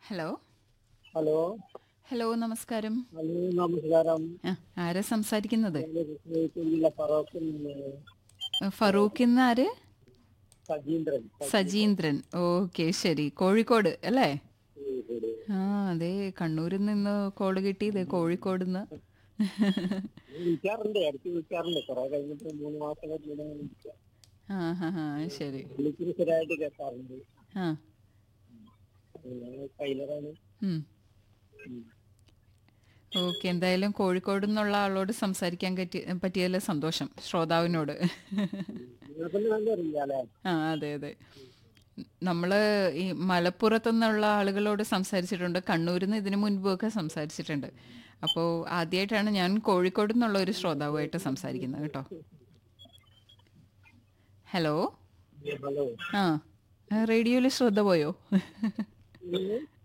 hello hello hello നമസ്കാരം hello നമസ്കാരം ആ, ആരാ സംസാരിക്കുന്നത് ജില്ല ഫറോക്കിൽ ഫറൂഖ് ഇന്ന് ആര് സജീന്ദ്രൻ സജീന്ദ്രൻ ഓക്കെ ശരി കോഴിക്കോട് അല്ലേ ആ അതെ കണ്ണൂരിൽ നിന്ന് കോള് കിട്ടിയത് കോഴിക്കോട് നിന്ന് വിളിക്കാറുണ്ട് ഇടയ്ക്ക് വിളിക്കാറുണ്ട് കുറെ കഴിഞ്ഞിട്ട് മൂന്ന് മാസം കഴിഞ്ഞിട്ട് വിളിക്കാം ആ ഹാ ഹാ ശരി വിളിച്ചിട്ട് സ്ഥിരമായിട്ട് കേൾക്കാറുണ്ട് ആ ഞാൻ ടൈലറാണ് ഓക്കെ എന്തായാലും കോഴിക്കോട് നിന്നുള്ള ആളോട് സംസാരിക്കാൻ പറ്റി പറ്റിയതിൽ സന്തോഷം ശ്രോതാവിനോട് നിങ്ങൾക്കൊന്നും നല്ല അറിയില്ലേ ആ അതെ അതെ നമ്മൾ ഈ മലപ്പുറത്തു നിന്നുള്ള ആളുകളോട് സംസാരിച്ചിട്ടുണ്ട് കണ്ണൂരിൽ നിന്ന് ഇതിനു മുൻപൊക്കെ സംസാരിച്ചിട്ടുണ്ട് അപ്പോൾ ആദ്യമായിട്ടാണ് ഞാൻ കോഴിക്കോട് നിന്നുള്ള ഒരു ശ്രോതാവുമായിട്ട് സംസാരിക്കുന്നത് കേട്ടോ ഹലോ ഹലോ ആ റേഡിയോയിൽ ശ്രദ്ധ പോയോ